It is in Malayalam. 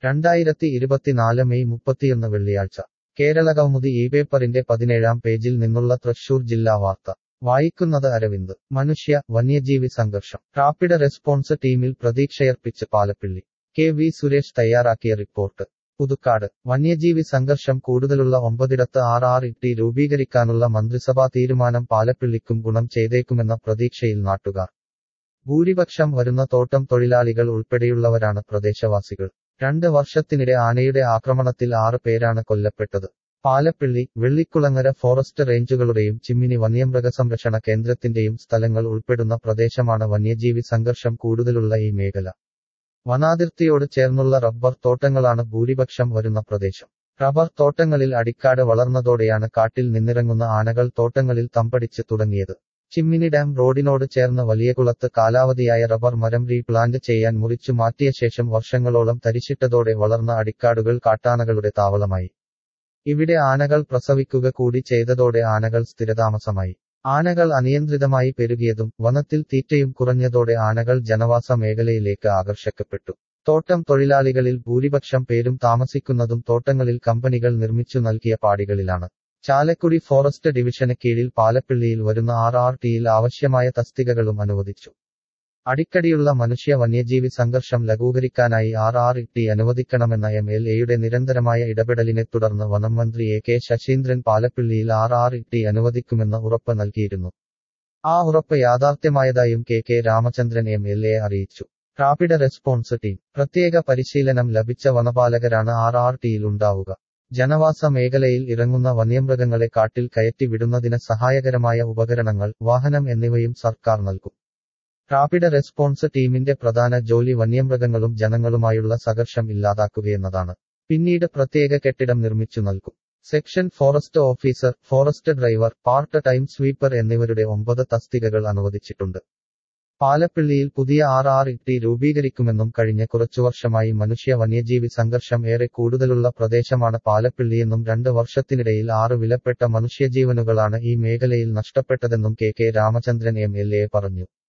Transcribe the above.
രണ്ടായിരത്തി ഇരുപത്തിനാല് മെയ് മുപ്പത്തിയൊന്ന് വെള്ളിയാഴ്ച കേരള കൗമുദി ഈ പേപ്പറിന്റെ പതിനേഴാം പേജിൽ നിന്നുള്ള തൃശൂർ ജില്ലാ വാർത്ത വായിക്കുന്നത് അരവിന്ദ് മനുഷ്യ വന്യജീവി സംഘർഷം റാപ്പിഡ് റെസ്പോൺസ് ടീമിൽ പ്രതീക്ഷയർപ്പിച്ച് പാലപ്പിള്ളി കെ വി സുരേഷ് തയ്യാറാക്കിയ റിപ്പോർട്ട് പുതുക്കാട് വന്യജീവി സംഘർഷം കൂടുതലുള്ള ഒമ്പതിടത്ത് ആർ ആർ ഇട്ടി രൂപീകരിക്കാനുള്ള മന്ത്രിസഭാ തീരുമാനം പാലപ്പിള്ളിക്കും ഗുണം ചെയ്തേക്കുമെന്ന പ്രതീക്ഷയിൽ നാട്ടുകാർ ഭൂരിപക്ഷം വരുന്ന തോട്ടം തൊഴിലാളികൾ ഉൾപ്പെടെയുള്ളവരാണ് പ്രദേശവാസികൾ രണ്ട് വർഷത്തിനിടെ ആനയുടെ ആക്രമണത്തിൽ ആറ് പേരാണ് കൊല്ലപ്പെട്ടത് പാലപ്പിള്ളി വെള്ളിക്കുളങ്ങര ഫോറസ്റ്റ് റേഞ്ചുകളുടെയും ചിമ്മിനി വന്യമൃഗസംരക്ഷണ കേന്ദ്രത്തിന്റെയും സ്ഥലങ്ങൾ ഉൾപ്പെടുന്ന പ്രദേശമാണ് വന്യജീവി സംഘർഷം കൂടുതലുള്ള ഈ മേഖല വനാതിർത്തിയോട് ചേർന്നുള്ള റബ്ബർ തോട്ടങ്ങളാണ് ഭൂരിപക്ഷം വരുന്ന പ്രദേശം റബ്ബർ തോട്ടങ്ങളിൽ അടിക്കാട് വളർന്നതോടെയാണ് കാട്ടിൽ നിന്നിറങ്ങുന്ന ആനകൾ തോട്ടങ്ങളിൽ തമ്പടിച്ച് തുടങ്ങിയത് ചിമ്മിനി ഡാം റോഡിനോട് ചേർന്ന് വലിയകുളത്ത് കാലാവധിയായ റബ്ബർ മരം റീപ്ലാന്റ് ചെയ്യാൻ മുറിച്ചു മാറ്റിയ ശേഷം വർഷങ്ങളോളം തരിശിട്ടതോടെ വളർന്ന അടിക്കാടുകൾ കാട്ടാനകളുടെ താവളമായി ഇവിടെ ആനകൾ പ്രസവിക്കുക കൂടി ചെയ്തതോടെ ആനകൾ സ്ഥിരതാമസമായി ആനകൾ അനിയന്ത്രിതമായി പെരുകിയതും വനത്തിൽ തീറ്റയും കുറഞ്ഞതോടെ ആനകൾ ജനവാസ മേഖലയിലേക്ക് ആകർഷിക്കപ്പെട്ടു തോട്ടം തൊഴിലാളികളിൽ ഭൂരിപക്ഷം പേരും താമസിക്കുന്നതും തോട്ടങ്ങളിൽ കമ്പനികൾ നിർമ്മിച്ചു നൽകിയ പാടികളിലാണ് ചാലക്കുടി ഫോറസ്റ്റ് ഡിവിഷന് കീഴിൽ പാലപ്പിള്ളിയിൽ വരുന്ന ആർ ആർ ടിയിൽ ആവശ്യമായ തസ്തികകളും അനുവദിച്ചു അടിക്കടിയുള്ള മനുഷ്യ വന്യജീവി സംഘർഷം ലഘൂകരിക്കാനായി ആർ ആർ ടി അനുവദിക്കണമെന്ന എം എൽ എയുടെ നിരന്തരമായ ഇടപെടലിനെ തുടർന്ന് വനം മന്ത്രി എ കെ ശശീന്ദ്രൻ പാലപ്പിള്ളിയിൽ ആർ ആർ ടി അനുവദിക്കുമെന്ന് ഉറപ്പ് നൽകിയിരുന്നു ആ ഉറപ്പ് യാഥാർത്ഥ്യമായതായും K K Ramachandran M L A അറിയിച്ചു റാപ്പിഡ് റെസ്പോൺസ് ടീം പ്രത്യേക പരിശീലനം ലഭിച്ച വനപാലകരാണ് ആർ ആർ ടിയിൽ ഉണ്ടാവുക ജനവാസ മേഖലയിൽ ഇറങ്ങുന്ന വന്യമൃഗങ്ങളെ കാട്ടിൽ കയറ്റി വിടുന്നതിന് സഹായകരമായ ഉപകരണങ്ങൾ വാഹനം എന്നിവയും സർക്കാർ നൽകും റാപ്പിഡ് റെസ്പോൺസ് ടീമിന്റെ പ്രധാന ജോലി വന്യമൃഗങ്ങളും ജനങ്ങളുമായുള്ള സംഘർഷം ഇല്ലാതാക്കുകയെന്നതാണ് പിന്നീട് പ്രത്യേക കെട്ടിടം നിർമ്മിച്ചു നൽകും section forest officer forest driver part time sweeper എന്നിവരുടെ ഒമ്പത് തസ്തികകൾ അനുവദിച്ചിട്ടുണ്ട് പാലപ്പിള്ളിയിൽ പുതിയ ആർ ആർ ടി രൂപീകരിക്കുമെന്നും കഴിഞ്ഞ കുറച്ചു വർഷമായി മനുഷ്യ വന്യജീവി സംഘർഷം ഏറെ കൂടുതലുള്ള പ്രദേശമാണ് പാലപ്പിള്ളിയെന്നും രണ്ട് വർഷത്തിനിടയിൽ ആറ് വിലപ്പെട്ട മനുഷ്യജീവനുകളാണ് ഈ മേഖലയിൽ നഷ്ടപ്പെട്ടതെന്നും K K Ramachandran M L A പറഞ്ഞു